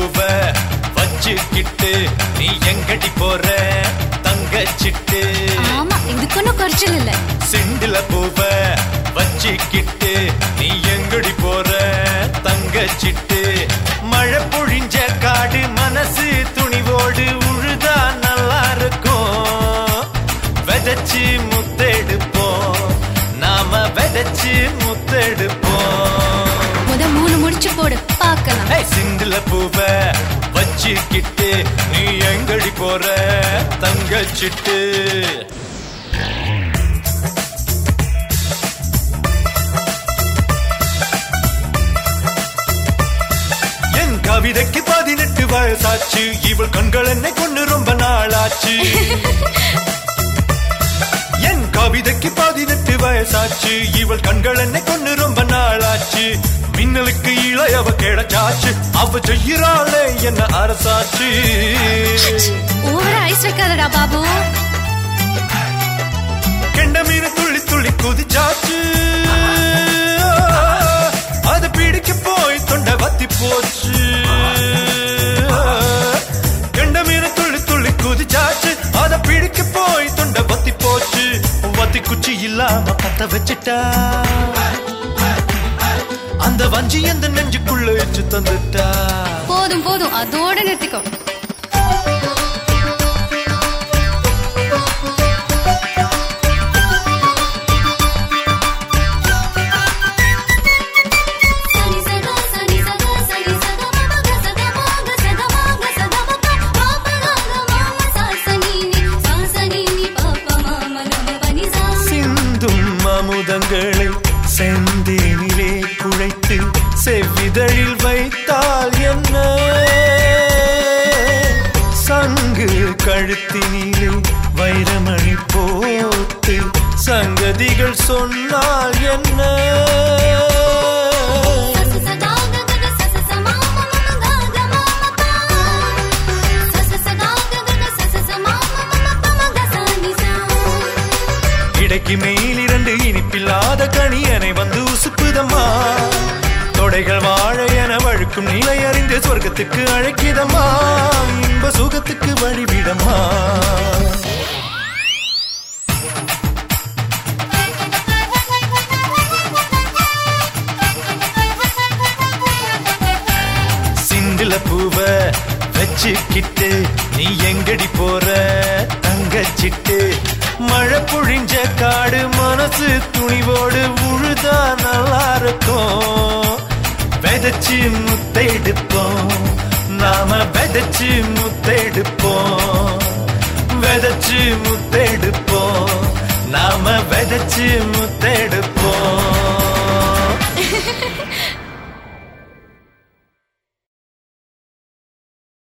பூவ வச்சுக்கிட்டு நீ எங்கடி போற தங்கச்சிட்டு ஆமா இதுக்கு ஒன்றும் குறைச்சல் இல்ல சிண்டில பூவ வச்சுக்கிட்டு நீ எங்கடி போற தங்கச்சிட்டு மழை பொழிஞ்ச காடு மனசு துணிவோடு உழுதா நல்லா இருக்கும் விதைச்சு முத்தெடுப்போம் நாம விதைச்சு முத்தெடுப்போம் முத மூணு முடிச்சு போடு பார்க்கலாம் ஏய், சிந்துல பூவ வச்சுக்கிட்டு நீ எங்கடி போற தங்கச்சிட்டு என் கவிதைக்கு பதினெட்டு வயசாச்சு இவள் கண்கள் என்னை கொண்டு ரொம்ப நாளாச்சு என் கவிதைக்கு பதினெட்டு வயசாச்சு இவள் கண்கள் என்னை கொண்டு ரொம்ப நாளாச்சு மின்னலுக்கு இளையவ கிடைச்சாச்சு அவ செய்யறாளே என்ன அரசாச்சு ஓவரா ஐஸ் வைக்காதடா பாபு கெண்ட மீன் துள்ளி துள்ளி குதிச்சாச்சு அது பிடிக்க போய் தொண்டை வத்தி போச்சு கெண்ட மீன் துள்ளி துள்ளி குதிச்சாச்சு அத பிடிக்க போய் தொண்டை வத்தி போச்சு வத்தி குச்சி இல்லாம பத்த வச்சிட்டா அந்த வஞ்சி எந்த நெஞ்சுக்குள்ள வச்சு தந்துட்டா போதும் போதும் அதோட நிறுத்திக்கோ சனி சகா சனி சகா சனி சகா மக சகா மக சகா மக சகா பப்ப பாப்ப கங்க மாம சாசனி நீ சாசனி நீ பாப்ப மாம நம்ம பனி சா சிந்தும் அமுதங்களை செந்தேனிலே குழைத்து செவ்விதழில் வைத்தால் என்ன சங்கு கழுத்தினிலே வைரமணி போட்டு சங்கதிகள் சொன்னால் என்ன சச சகா கக சச சமாம மம கக மாம பா சச சகா கக சச சமாம மம பம கசானி சா இடைக்கு மேல் இரண்டு இனிப்பில்லாத கணியனை வந்து உசுப்புதம்மா தொடைகள் வாழ என வழுக்கும் நிலை அறிந்து சொர்க்கத்துக்கு அழைக்கிதம்மா இன்ப சுகத்துக்கு வழிவிடம்மா சிந்தில பூவ வச்சுக்கிட்டு நீ எங்கடி போற தங்கச்சிட்டு மழை பொழிஞ்ச காடு மனசு துணிவோடு உழுதா நல்லா இருக்கும் விதைச்சு முத்தெடுப்போம் நாம விதைச்சு முத்தெடுப்போம் விதைச்சு முத்தெடுப்போம் நாம விதைச்சு முத்தெடுப்போம்